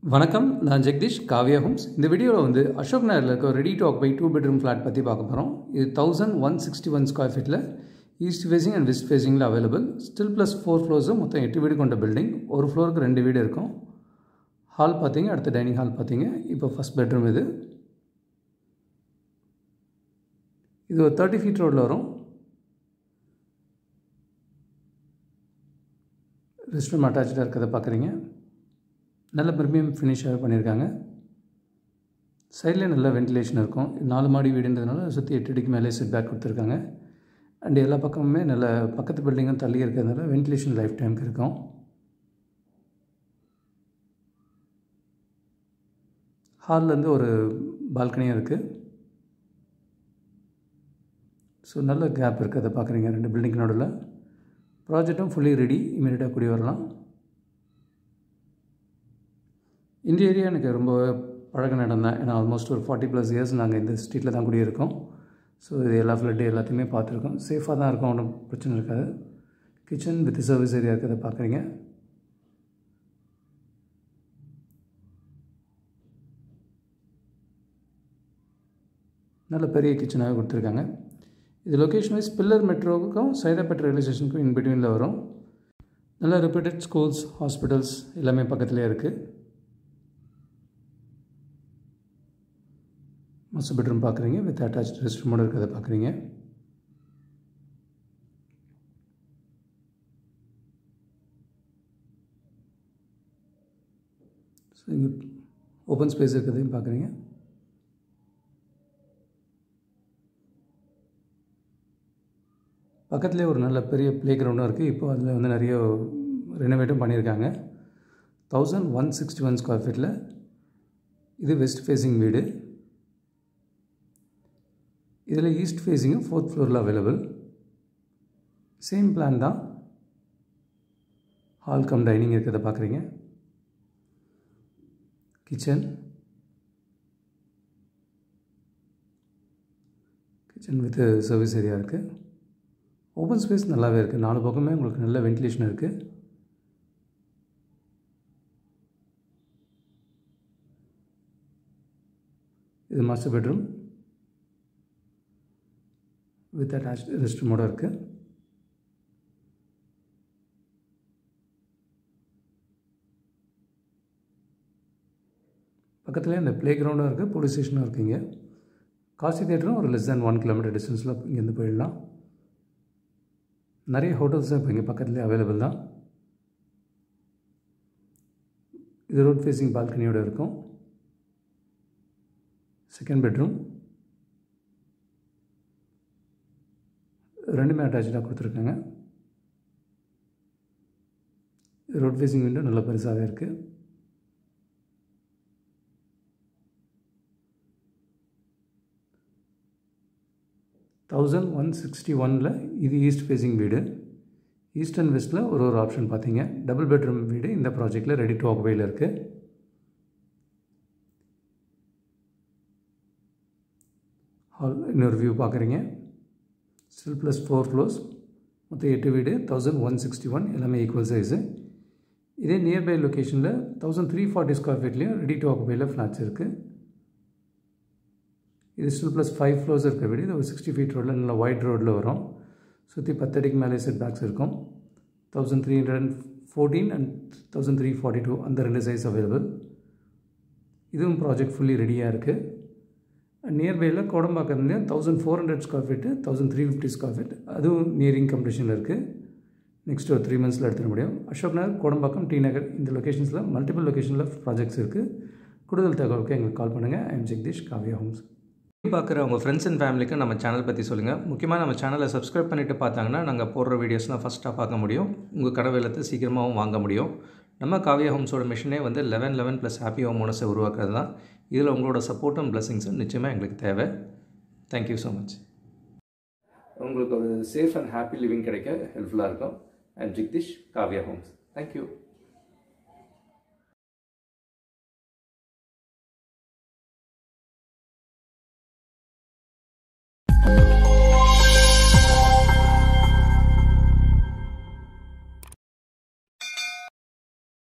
வணக்கம் நான் ஜெகதீஷ் காவ்யா ஹோம்ஸ் இந்த வீடியோவில் வந்து அசோக் நகரில் இருக்க ready to occupy two bedroom flat பற்றி பார்க்க போகிறோம் இது thousand one sixty one square ஃபீட்டில் ஈஸ்ட் ஃபேஸிங் அண்ட் வெஸ்ட் ஃபேஸிங்கில் அவைலபிள் ஸ்டில் ப்ளஸ் ஃபோர் ஃப்ளோர்ஸும் மொத்தம் எட்டு வீடு கொண்ட பில்டிங் ஒரு ஃப்ளோருக்கு ரெண்டு வீடு இருக்கும் ஹால் பார்த்தீங்க அடுத்த டைனிங் ஹால் பார்த்தீங்க இப்போ ஃபஸ்ட் பெட்ரூம் இது இது ஒரு தேர்ட்டி ஃபீட் ரோடில் வரும் ரெஸ்ட் ரூம் அட்டாச்சாக இருக்கிறத பார்க்குறீங்க நல்ல ப்ரீமியம் ஃபினிஷாக பண்ணியிருக்காங்க சைடில் நல்ல வென்டிலேஷன் இருக்கும் நாலு மாடி வீடுன்றதுனால சுற்றி எட்டு அடிக்கு மேலே செட் பேக் கொடுத்துருக்காங்க அண்ட் எல்லா பக்கமுமே நல்ல பக்கத்து பில்டிங்கும் தள்ளி இருக்கிறதுனால வென்டிலேஷன் லைஃப் டைமுக்கு இருக்கும் ஹால்லேருந்து ஒரு பால்கனியும் இருக்குது ஸோ நல்ல கேப் இருக்குது அதை பார்க்குறீங்க ரெண்டு பில்டிங் நடுவில் ப்ராஜெக்டும் ஃபுல்லி ரெடி இமீடியட்டாக கூடி வரலாம் இந்த ஏரியா எனக்கு ரொம்ப பழக இடம் தான் ஏன்னா ஆல்மோஸ்ட் ஒரு ஃபார்ட்டி ப்ளஸ் இயர்ஸ் நாங்கள் இந்த ஸ்ட்ரீட்டில் தான் குடியிருக்கோம் ஸோ இது எல்லா ஃப்ளட்டு எல்லாத்தையுமே பார்த்துருக்கோம் சேஃபாக தான் இருக்கும் ஒன்றும் பிரச்சனை இருக்காது கிச்சன் வித் சர்வீஸ் ஏரியா இருக்கிறத பார்க்குறீங்க நல்ல பெரிய கிச்சனாக கொடுத்துருக்காங்க இது லொக்கேஷன் வைஸ் பில்லர் மெட்ரோவுக்கும் சைதாப்பேட் ரயில்வே ஸ்டேஷனுக்கும் இன் பிட்வீனில் வரும் நல்ல ரெப்யூட்டட் ஸ்கூல்ஸ் ஹாஸ்பிட்டல்ஸ் எல்லாமே பக்கத்துலேயே இருக்குது மாஸ்டர் பெட்ரூம் பார்க்குறீங்க வித் அட்டாச் ரெஸ்ட் ரூமோட இருக்கிறத பார்க்குறீங்க ஸோ இங்கே ஓப்பன் ஸ்பேஸ் இருக்கிறதையும் பார்க்குறீங்க பக்கத்துலேயே ஒரு நல்ல பெரிய ப்ளே கிரவுண்டும் இருக்குது இப்போ அதில் வந்து நிறைய ரெனோவேட்டும் பண்ணியிருக்காங்க thousand one sixty one square ஃபீட்டில் இது வெஸ்ட் ஃபேஸிங் வீடு இதில் ஈஸ்ட் ஃபேஸிங்கும் ஃபோர்த் ஃப்ளோரில் அவைலபிள் சேம் பிளான் தான் ஹால் கம் டைனிங் இருக்கிறத பார்க்குறீங்க kitchen kitchen with service area இருக்குது ஓப்பன் ஸ்பேஸ் நல்லாவே இருக்குது நாலு பக்கமே உங்களுக்கு நல்ல வென்டிலேஷன் இருக்குது இது master bedroom with attach rest ரூமோட இருக்குது பக்கத்துலேயே இந்த ப்ளே கிரவுண்டும் இருக்குது போலீஸ் ஸ்டேஷனும் இருக்குங்க காசி தேட்டரும் ஒரு லெஸ் தேன் ஒன் கிலோமீட்டர் டிஸ்டன்ஸில் இங்கேருந்து போயிடலாம் நிறைய ஹோட்டல்ஸும் இப்போ இங்கே பக்கத்துலேயே அவைலபிள் தான் இது ரோட் ஃபேஸிங் பால்கனியோடு இருக்கும் செகண்ட் பெட்ரூம் ரெண்டுமே அட்டாச்சாக கொடுத்துருக்காங்க ரோட் ஃபேஸிங் விண்டோ நல்ல பெருசாகவே இருக்குது தௌசண்ட் ஒன் சிக்ஸ்டி ஒனில் இது ஈஸ்ட் ஃபேஸிங் வீடு ஈஸ்ட் அண்ட் வெஸ்ட்டில் ஒரு ஒரு ஆப்ஷன் பார்த்தீங்க டபுள் பெட்ரூம் வீடு இந்த ப்ராஜெக்டில் ரெடி டு ஆக்குபையில் இருக்குது ஹால் இன்னொரு வியூ பார்க்குறீங்க ஸ்டில் ப்ளஸ் ஃபோர் ஃப்ளோர்ஸ் மொத்தம் எட்டு வீடு தௌசண்ட் ஒன் சிக்ஸ்டி ஒன் எல்லாமே ஈக்குவல் சைஸு இதே நியர்பை லொக்கேஷனில் தௌசண்ட் த்ரீ ஃபார்ட்டி ஸ்கொயர் ஃபீட்லேயும் ரெடி டு ஆக்குபையில் ஃப்ளாட்ஸ் இருக்குது இது ஸ்டில் ப்ளஸ் ஃபைவ் ஃப்ளோர்ஸ் இருக்கிற வீடு இது ஒரு சிக்ஸ்டி ஃபீட் ரோடில் நல்ல ஒயிட் ரோடில் வரும் சுற்றி பத்தடிக்கு மேலே செட் பேக்ஸ் இருக்கும் thousand three hundred and fourteen and thousand three forty two அந்த ரெண்டு சைஸ் அவைலபிள் இதுவும் ப்ராஜெக்ட் ஃபுல்லி ரெடியாக இருக்குது நியர்பையில் கோடம்பாக்கத்துலேயும் thousand four hundred square feet thousand three fifty square feet அதுவும் நியரிங் கம்படிஷனில் இருக்குது நெக்ஸ்ட் ஒரு த்ரீ மந்த்ஸில் எடுத்துட முடியும் அசோக் நகர் கோடம்பாக்கம் டி நகர் இந்த லொக்கேஷன்ஸில் மல்டிபிள் லொக்கேஷனில் ப்ராஜெக்ட்ஸ் இருக்குது கூடுதல் தகவலுக்கு எங்களுக்கு கால் பண்ணுங்கள் I am Jagadish Kavya homes பார்க்குற உங்கள் ஃப்ரெண்ட்ஸ் அண்ட் ஃபேமிலிக்கு நம்ம சேனல் பற்றி சொல்லுங்கள் முக்கியமாக நம்ம சேனலை சப்ஸ்கிரைப் பண்ணிவிட்டு பார்த்தாங்கன்னா நாங்கள் போடுற வீடியோஸ்லாம் ஃபஸ்ட்டாக பார்க்க முடியும் உங்கள் கடை வெள்ளத்தை சீக்கிரமாகவும் வாங்க முடியும் நம்ம காவியா ஹோம்ஸோட மிஷனே வந்து eleven eleven plus happy home ஓனஸை உருவாக்குறது தான் இதில் உங்களோட சப்போர்ட்டும் பிளஸிங்ஸும் நிச்சயமாக எங்களுக்கு தேவை தேங்க்யூ ஸோ மச் உங்களுக்கு ஒரு சேஃப் அண்ட் ஹாப்பி லிவிங் கிடைக்க ஹெல்ப்ஃபுல்லாக இருக்கும் and Jagdish Kavya homes thank you